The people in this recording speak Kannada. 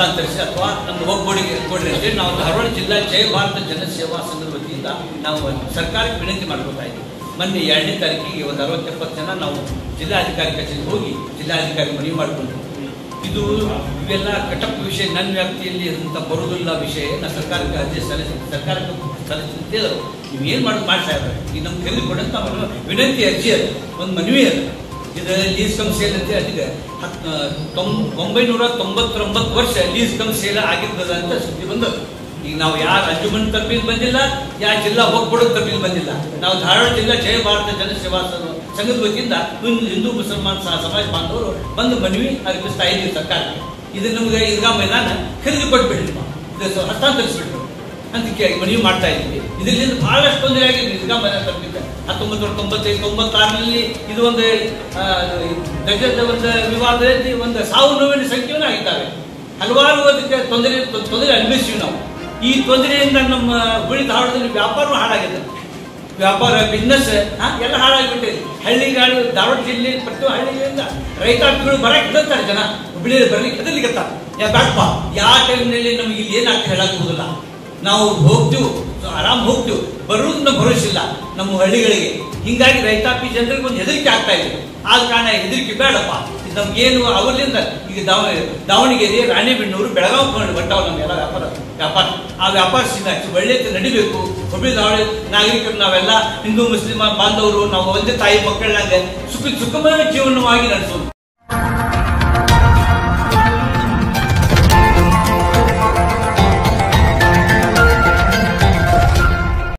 ಹಸ್ತಾಂತರಿಸಿ ಅಥವಾ ನಮ್ಮ ಒಗ್ಗೂಡಿಗೆ ಕೊಡ್ರಿ ಅಂತೇಳಿ ನಾವು ಧಾರವಾಡ ಜಿಲ್ಲಾ ಜಯ ಭಾರತ ಜನಸೇವಾ ಸಂಘದ ವತಿಯಿಂದ ನಾವು ಸರ್ಕಾರಕ್ಕೆ ವಿನಂತಿ ಮಾಡ್ಕೊತಾ ಇದ್ದೀವಿ ಮೊನ್ನೆ ಎರಡನೇ ತಾರೀಕಿಗೆ ಒಂದು ಅರವತ್ತು ಎಪ್ಪತ್ತು ಜನ ನಾವು ಜಿಲ್ಲಾಧಿಕಾರಿ ಕಚೇರಿಗೆ ಹೋಗಿ ಜಿಲ್ಲಾಧಿಕಾರಿ ಮನವಿ ಮಾಡಿಕೊಂಡು ಇದು ಇವೆಲ್ಲ ಕಟಪ್ ವಿಷಯ ನನ್ನ ವ್ಯಾಪ್ತಿಯಲ್ಲಿ ಅಂತ ಬರುವುದಿಲ್ಲ ವಿಷಯ ನಾ ಸರ್ಕಾರಕ್ಕೆ ಅರ್ಜಿ ಸಲ್ಲಿಸಿ ಸರ್ಕಾರಕ್ಕೆ ಸಲ್ಲಿಸಿದ್ದೇವೆ ನೀವು ಏನು ಮಾಡೋದು ಮಾಡ್ತಾ ಇದ್ದಾರೆ ಈಗ ನಮ್ಮ ಕೈಲಿ ಕೊಡಂತ ಒಂದು ವಿನಂತಿ ಅರ್ಜಿ ಅದು ಒಂದು ಮನವಿ ಅದು ಇದು ಲೀಸ್ ಕಮ್ ಸೇಲ್ ಅಂತ ಅದಿದೆ ಹತ್ ತೊಂಬ ಒಂಬೈನೂರ ತೊಂಬತ್ತೊಂಬತ್ತು ವರ್ಷ ಲೀಸ್ ಕಮ್ ಸೇಲ್ ಆಗಿರ್ತದ ಅಂತ ಸುದ್ದಿ ಬಂದದ್ದು ಈಗ ನಾವು ಯಾರ ಅಂಜುಮನ್ ತಪ್ಪಿಲ್ ಬಂದಿಲ್ಲ ಯಾ ಜಿಲ್ಲಾ ಹೋಗ್ಬಿಡೋದು ತಪ್ಪಿಲ್ ಬಂದಿಲ್ಲ ನಾವು ಧಾರವಾಡ ಜಿಲ್ಲಾ ಜಯ ಭಾರತ ಜನಸೇವಾ ಸಂಘ- ಸಂಘದ ವತಿಯಿಂದ ಹಿಂದೂ ಹಿಂದೂ ಮುಸಲ್ಮಾನ್ ಸ- ಸಮಾಜ ಬಾಂಧವರು ಬಂದು ಮನವಿ ಅರ್ಪಿಸ್ತಾ ಇದ್ದೀವಿ ಸರ್ಕಾರಕ್ಕೆ ಇದು ನಮ್ಗೆ ಈದ್ಗಾ ಮೈದಾನ ಖರೀದಿ ಕೊಟ್ಬಿಡ್ರಿ ಇದು ಸ- ಹಸ್ತಾಂತರಿಸ್ಬಿಟ್ರು ಅಂತ ಕೇಳಿ ಮನವಿ ಮಾಡ್ತಾ ಇದ್ದೀವಿ ಇದರಿಂದ ಬಹಳಷ್ಟು ತೊಂದರೆ ಆಗಿದೆ ಈದ್ಗಾ ಮೈದಾನ ತಪ್ಪಿದ್ದ ಹತ್ತೊಂಬತ್ತು ನೂರ ತೊಂಬತ್ತೈದು ತೊಂಬತ್ತಾರರಲ್ಲಿ ಇದು ಒಂದು ಆ, ಗಜದ ಒಂದು ವಿವಾದದಲ್ಲಿ ಒಂದು ಸಾವು ನೋವಿನ ಸಂಖ್ಯೆಯನ್ನು ಆಗಿದ್ದಾವೆ ಹಲವಾರು ಅದಕ್ಕೆ ತೊಂದರೆ ತೊಂದರೆ ಅನುಭವಿಸಿವಿ ನಾವು ಈ ತೊಂದರೆಯಿಂದ ನಮ್ಮ ಹುಳಿ ಧಾರವಾಡದಲ್ಲಿ ವ್ಯಾಪಾರನೂ ಹಾಳಾಗಿದೆ ವ್ಯಾಪಾರ ಬಿಸ್ನೆಸ್ ಎಲ್ಲ ಹಾಳಾಗಿಬಿಟ್ಟಿದೆ ಹಳ್ಳಿಗಾಡು ಧಾರವಾಡ ಜಿಲ್ಲೆ ಪ್ರತಿ ಹಳ್ಳಿಗಳಿಂದ ರೈತಾಪಿಗಳು ಬರಕ್ಕೆ ಹೆದರ್ತಾರೆ ಜನ ಹುಬ್ಳಿಯಲ್ಲಿ ಬರ್ಲಿಕ್ಕೆ ಹೆದರ್ಲಿಕ್ಕತ್ತಾರ ಯಾ ಬ್ಯಾಡಪ್ಪ ಯಾವ ಟೈಮ್ನಲ್ಲಿ ನಮ್ಗೆ ಇಲ್ಲಿ ಏನಾಗ್ತದೆ ಹೇಳಕ್ ಹೋಗುದಿಲ್ಲ ನಾವು ಹೋಗ್ತೀವಿ ಆರಾಮ್ ಹೋಗ್ತೀವಿ ಬರುವುದನ್ನ ಭರೋಸಿಲ್ಲ ನಮ್ಮ ಹಳ್ಳಿಗಳಿಗೆ ಹಿಂಗಾಗಿ ರೈತಾಪಿ ಜನರಿಗೆ ಒಂದು ಹೆದರಿಕೆ ಆಗ್ತಾ ಇದೆ ಆದ ಕಾರಣ ಹೆದರಿಕೆ ಬೇಡಪ್ಪ ಇದು ನಮ್ಗೇನು ಅವರಿಂದ ಈಗ ದಾವ ದಾವಣಗೆರೆ ರಾಣೆಬೆನ್ನೂರು ಬೆಳಗಾವಿ ಬರ್ತಾವ ನಮ್ಮ ಎಲ್ಲ ವ್ಯಾಪಾರ ವ್ಯಾಪಾರ ಆ ವ್ಯಾಪಾರ ಸಿಂಗಾಚಿ ಒಳ್ಳೆ ನಡಿಬೇಕು ಹುಬ್ಬಳ್ಳಿ ಧಾರವಾಡ ನಾಗರಿಕರು ನಾವೆಲ್ಲ ಹಿಂದೂ ಮುಸ್ಲಿಂ ಬಾಂಧವರು ನಾವು ಒಂದೇ ತಾಯಿ ಮಕ್ಕಳನ್ನಾಗ ಸುಖ ಸುಖಮಯ ಜೀವನವಾಗಿ ನಡೆಸೋದು